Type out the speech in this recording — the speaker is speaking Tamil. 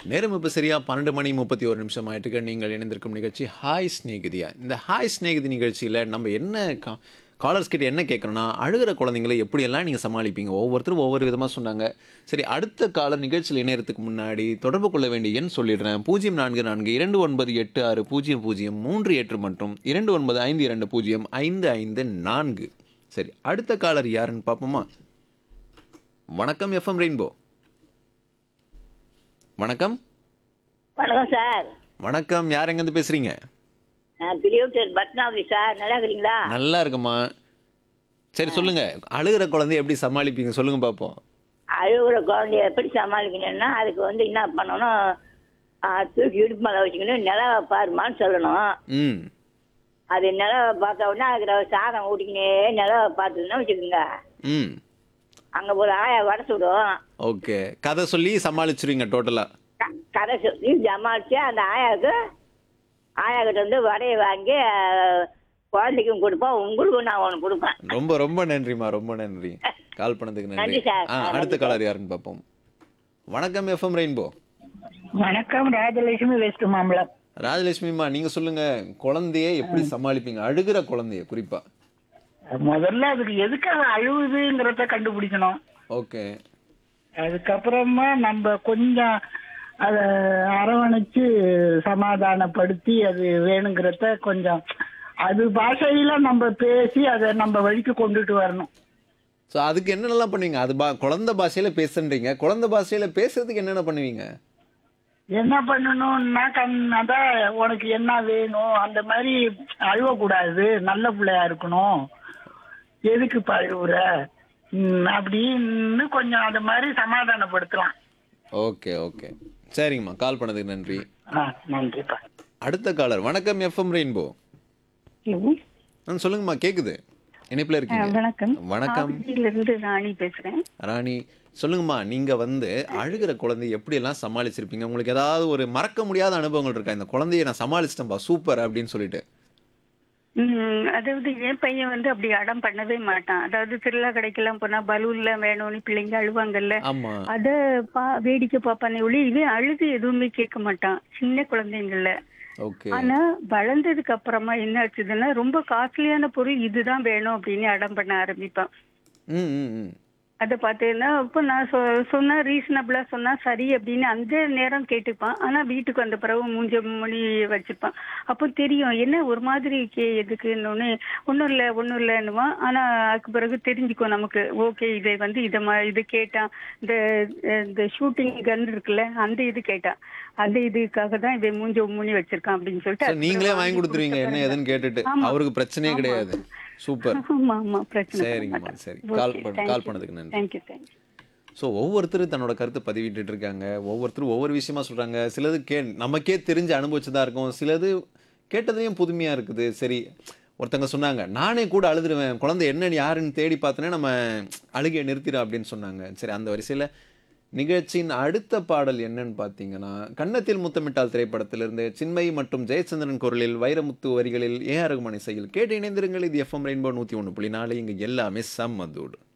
நேரம் இப்போ சரியா பன்னெண்டு மணி முப்பத்தி ஒரு நிமிஷம் ஆயிட்டுக்கு நீங்கள் இணைந்திருக்கும் நிகழ்ச்சி ஹாய் ஸ்நேகிதியா இந்த ஹாய் ஸ்நேகிதி நிகழ்ச்சியில் நம்ம என்ன கா காலர்ஸ் கிட்ட என்ன கேட்குறோன்னா அழுகிற குழந்தைங்களை எப்படியெல்லாம் நீங்கள் சமாளிப்பீங்க ஒவ்வொருத்தரும் ஒவ்வொரு விதமாக சொன்னாங்க சரி அடுத்த காலர் நிகழ்ச்சியில் இணையறதுக்கு முன்னாடி தொடர்பு கொள்ள வேண்டிய எண் சொல்லிடுறேன் பூஜ்ஜியம் நான்கு நான்கு இரண்டு ஒன்பது எட்டு ஆறு பூஜ்ஜியம் பூஜ்ஜியம் மூன்று எட்டு மற்றும் இரண்டு ஒன்பது ஐந்து இரண்டு பூஜ்ஜியம் ஐந்து ஐந்து நான்கு சரி அடுத்த காலர் யாருன்னு பார்ப்போமா வணக்கம் எஃப்எம் ரெயின்போ வணக்கம் வணக்கம் சார் வணக்கம் யார் எங்கேருந்து பேசுறீங்க நான் பிரியோட்டர் பத்மாவதி சார் நல்லா இருக்கிறீங்களா நல்லா இருக்குமா சரி சொல்லுங்க அழுகிற குழந்தைய எப்படி சமாளிப்பீங்க சொல்லுங்க பார்ப்போம் அழுகுற குழந்தைய எப்படி சமாளிக்கணும்னா அதுக்கு வந்து என்ன பண்ணணும் ஆ, தூக்கி இடுப்பு மேலே வச்சுக்கணும் நிலவை பாருமான்னு சொல்லணும் ம் அது நிலவை பார்த்த உடனே அதுக்கு ஒரு சாதம் ஊட்டிக்கினே நிலவை பார்த்துதுன்னா வச்சுக்கோங்க ம் அங்கே ஒரு ஆயா வடை சுடும் ஓகே கதை சொல்லி சமாளிச்சிருவீங்க டோட்டலாக க- கதை சொல்லி ஜமாளிச்சு அந்த ஆயாவுக்கு ஆயா கிட்ட வந்து வடையை வாங்கி ஆ, குழந்தைக்கும் கொடுப்பேன் உங்களுக்கும் நான் ஒன்று கொடுப்பேன் ரொம்ப ரொம்ப நன்றிம்மா ரொம்ப நன்றி கால் பண்ணதுக்கு நன்றி நன்றி சார். ஆ ஆ, அடுத்த நன்றி காலர் யாருன்னு பார்ப்போம் வணக்கம் எஃப்எம் ரெயின்போ வணக்கம் ராஜலட்சுமி வெஸ்ட் மாம்பலம் ராஜலட்சுமிம்மா நீங்க சொல்லுங்க குழந்தைய எப்படி சமாளிப்பீங்க அழுகிற குழந்தைய குறிப்பா முதல்ல அதுக்கு எதுக்காக அழுவுதுங்கிறத கண்டுபிடிக்கணும் ஓகே அதுக்கப்புறமா நம்ம கொஞ்சம் அதை அரவணைச்சு சமாதானப்படுத்தி அது வேணுங்கிறத கொஞ்சம் அது பாஷையில நம்ம பேசி அதை நம்ம வழிக்கு கொண்டுட்டு வரணும் ஸோ அதுக்கு என்னென்னலாம் பண்ணுவீங்க அது பா குழந்தை பாஷையில பேசுன்றீங்க குழந்தை பாஷையில பேசுறதுக்கு என்னென்ன பண்ணுவீங்க என்ன பண்ணணும்னா கண் அதான் உனக்கு என்ன வேணும் அந்த மாதிரி அழுவக்கூடாது நல்ல பிள்ளையா இருக்கணும் எதுக்கு இப்ப அழுவுற ம், அப்படின்னு கொஞ்சம் அந்த மாதிரி சமாதானப்படுத்தலாம் ஓகே ஓகே சரிங்கம்மா கால் பண்ணதுக்கு நன்றி ஆ நன்றிப்பா அடுத்த காலர் வணக்கம் எஃப்எம் ரெயின்போ ஹலோ ஆ சொல்லுங்கம்மா கேக்குது இணைப்புல இருக்கீங்க வணக்கம் வணக்கம் இருந்து ராணி பேசுறேன் ராணி சொல்லுங்கம்மா நீங்க வந்து அழுகிற குழந்தைய எப்படி எல்லாம் சமாளிச்சிருப்பீங்க உங்களுக்கு ஏதாவது ஒரு மறக்க முடியாத அனுபவங்கள் இருக்கா இந்த குழந்தைய நான் சமாளிச்சிட்டேன்பா சூப்பர் அப்படின்னு சொல்லிட்டு உம், அதாவது என் பையன் வந்து அப்படி அடம் பண்ணவே மாட்டான் அதாவது திருவிழா கடைக்கெல்லாம் போனா பலூன்ல வேணும்னு பிள்ளைங்க அழுவாங்கல்ல ஆமா அத பா வேடிக்கை பார்ப்பானே ஒளி இவன் அழுது எதுவுமே கேட்க மாட்டான் சின்ன குழந்தைங்கள்ல ஓகே ஆனா வளர்ந்ததுக்கு அப்புறமா என்ன ஆச்சுதுன்னா ரொம்ப காஸ்ட்லியான பொருள் இதுதான் வேணும் அப்படின்னு அடம் பண்ண ஆரம்பிப்பான் ம் ம் ம் அதை பார்த்தீங்கன்னா இப்போ நான் சொ சொன்னா ரீசனபிளா சொன்னா சரி அப்படின்னு அந்த நேரம் கேட்டுப்பான் ஆனா வீட்டுக்கு வந்த பிறகு மூஞ்ச மணி வச்சுப்பான் அப்போ தெரியும் என்ன ஒரு மாதிரி கே எதுக்குன்னு ஒன்றும் இல்லை ஒன்றும் இல்லைன்னுவான் ஆனா அதுக்கு பிறகு தெரிஞ்சுக்கும் நமக்கு ஓகே இதை வந்து இதை மா இது கேட்டான் இந்த அஹ், இந்த ஷூட்டிங் கன் இருக்குல்ல அந்த இது கேட்டான் அந்த இதுக்காக தான் இவன் மூஞ்ச முனி வச்சிருக்கான் அப்படின்னு சொல்லிட்டு So, அதுக்கு நீங்களே பிறகு வாங்கி கொடுத்துருவீங்க என்ன கொடுத்த ஏதுன்னு கேட்டுட்டு ஆமா. அவருக்கு பிரச்சனையே ஆமா. கிடையாது சூப்பர் ஆமா ஆமா பிரச்சனை சரிங்கம்மா சரி கால் பண்ண கால் பண்ணதுக்கு நன்றி தேங்க்யூ தேங்க்யூ ஸோ ஒவ்வொருத்தரும் தன்னோட கருத்தை பதிவிட்டுட்டு இருக்காங்க ஒவ்வொருத்தரும் ஒவ்வொரு விஷயமா சொல்றாங்க சிலது கே நமக்கே தெரிஞ்சு அனுபவிச்சதா இருக்கும் சிலது கேட்டதையும் புதுமையா இருக்குது சரி ஒருத்தங்க சொன்னாங்க நானே கூட அழுதுருவேன் குழந்தை என்னன்னு யாருன்னு தேடி பார்த்தோன்னே நம்ம அழுகையை நிறுத்திடும் அப்படின்னு சொன்னாங்க சரி அந்த வரிசையில நிகழ்ச்சியின் அடுத்த பாடல் என்னன்னு பார்த்தீங்கன்னா கன்னத்தில் முத்தமிட்டால் திரைப்படத்திலிருந்து சின்மயி மற்றும் ஜெயச்சந்திரன் குரலில் வைரமுத்து வரிகளில் ஏ ஆர் ரகுமான் இசையில் கேட்டு இணைந்திருங்கள் இது எஃப்எம் ரெயின்போ நூற்றி ஒன்று புள்ளி நாலு இங்கே எல்லாமே செம்மதோடு